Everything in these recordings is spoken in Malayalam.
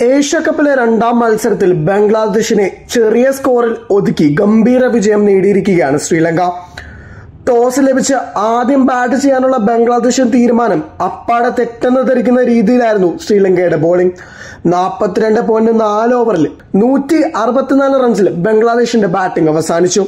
ഏഷ്യ കപ്പിലെ രണ്ടാം മത്സരത്തിൽ ബംഗ്ലാദേശിനെ ചെറിയ സ്കോറിൽ ഒതുക്കി ഗംഭീര വിജയം നേടിയിരിക്കുകയാണ് ശ്രീലങ്ക ടോസ് ലഭിച്ച് ആദ്യം ബാറ്റ് ചെയ്യാനുള്ള ബംഗ്ലാദേശിൻ തീരുമാനം അപ്പാടെ തെറ്റെന്ന് ധരിക്കുന്ന രീതിയിലായിരുന്നു ശ്രീലങ്കയുടെ ബോളിംഗ് നാൽപ്പത്തിരണ്ട് പോയിന്റ് നാല് ഓവറിൽ നൂറ്റി അറുപത്തിനാല് റൺസിൽ ബംഗ്ലാദേശിന്റെ ബാറ്റിംഗ് അവസാനിച്ചു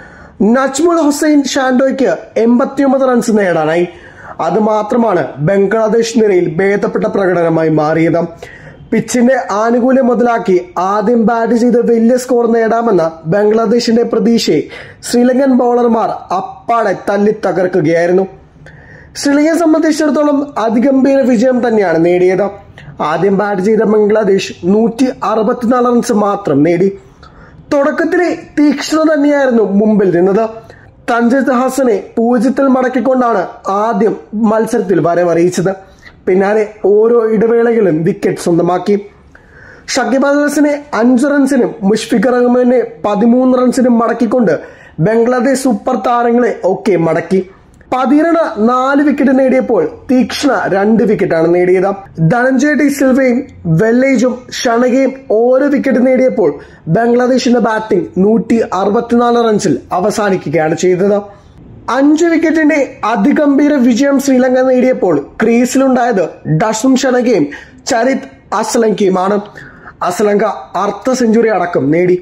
നജ്മുൽ ഹുസൈൻ ഷാൻഡോയ്ക്ക് എൺപത്തിയൊമ്പത് റൺസ് നേടാനായി അത് മാത്രമാണ് ബംഗ്ലാദേശ് നിരയിൽ ഭേദപ്പെട്ട പ്രകടനമായി മാറിയത് പിച്ചിന്റെ ആനുകൂല്യം മുതലാക്കി ആദ്യം ബാറ്റ് ചെയ്ത് വലിയ സ്കോർ നേടാമെന്ന ബംഗ്ലാദേശിന്റെ പ്രതീക്ഷയെ ശ്രീലങ്കൻ ബൗളർമാർ അപ്പാടെ തല്ലി തകർക്കുകയായിരുന്നു ശ്രീലങ്കയെ സംബന്ധിച്ചിടത്തോളം അതിഗംഭീര വിജയം തന്നെയാണ് നേടിയത് ആദ്യം ബാറ്റ് ചെയ്ത ബംഗ്ലാദേശ് നൂറ്റി അറുപത്തിനാല് റൺസ് മാത്രം നേടി തുടക്കത്തിലെ തീക്ഷ്ണ തന്നെയായിരുന്നു മുമ്പിൽ നിന്നത് തൻജിത് ഹസനെ പൂജ്യത്തിൽ മടക്കിക്കൊണ്ടാണ് ആദ്യം മത്സരത്തിൽ വരവറിയിച്ചത് പിന്നാലെ ഓരോ ഇടവേളകളിലും വിക്കറ്റ് സ്വന്തമാക്കി ഷക്കിബ് അൽ ഹസനെ അഞ്ച് റൺസിനും മുഷ്ഫിഖ് റഹ്മാനെ പതിമൂന്ന് റൺസിനും മടക്കിക്കൊണ്ട് ബംഗ്ലാദേശ് സൂപ്പർ താരങ്ങളെ ഒക്കെ മടക്കി പതിരണ നാല് വിക്കറ്റ് നേടിയപ്പോൾ തീക്ഷ്ണ രണ്ട് വിക്കറ്റാണ് നേടിയത് ധനഞ്ജയ് ടി സിൽവയും വെല്ലേജും ഷണകയും ഓരോ വിക്കറ്റ് നേടിയപ്പോൾ ബംഗ്ലാദേശിന്റെ ബാറ്റിംഗ് നൂറ്റി അറുപത്തിനാല് റൺസിൽ അവസാനിക്കുകയാണ് ചെയ്തത് അഞ്ച് വിക്കറ്റിന്റെ അതിഗംഭീര വിജയം ശ്രീലങ്ക നേടിയപ്പോൾ ക്രീസിലുണ്ടായത് ഡസും ഷണകയും ചരിത് അസ്ലങ്കയുമാണ് അസ്ലങ്ക അർദ്ധ സെഞ്ചുറി അടക്കം നേടി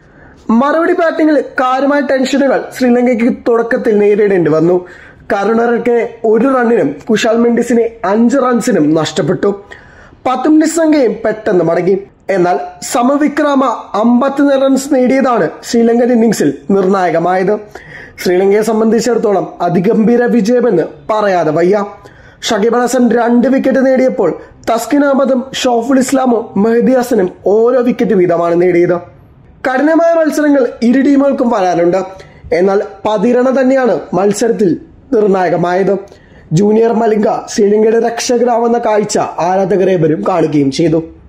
മറുപടി ബാറ്റിംഗിൽ കാര്യമായ ടെൻഷനുകൾ ശ്രീലങ്കയ്ക്ക് തുടക്കത്തിൽ നേരിടേണ്ടി വന്നു കരുണരക്കിനെ ഒരു റണ്ണിനും കുശാൽ മെൻഡിസിനെ അഞ്ച് റൺസിനും നഷ്ടപ്പെട്ടു പത്തും നിസ്സംഗയും പെട്ടെന്ന് മടങ്ങി എന്നാൽ സമവിക്രമ അമ്പത്തിനാല് റൺസ് നേടിയതാണ് ശ്രീലങ്കൻ ഇന്നിംഗ്സിൽ നിർണായകമായത് ശ്രീലങ്കയെ സംബന്ധിച്ചിടത്തോളം അതിഗംഭീര വിജയമെന്ന് പറയാതെ വയ്യ ഷക്കീബ് അൽ ഹസൻ രണ്ട് വിക്കറ്റ് നേടിയപ്പോൾ തസ്കിൻ അഹമ്മദും ഷോഫുൽ ഇസ്ലാമും മെഹദി ഹസനും ഓരോ വിക്കറ്റ് വീതമാണ് നേടിയത് കഠിനമായ മത്സരങ്ങൾ ഇരു ടീമുകൾക്കും വരാനുണ്ട് എന്നാൽ പതിരണ തന്നെയാണ് മത്സരത്തിൽ നിർണായകമായത് ജൂനിയർ മലിംഗ ശ്രീലങ്കയുടെ രക്ഷകരാവുന്ന കാഴ്ച ആരാധകരേവരും കാണുകയും ചെയ്തു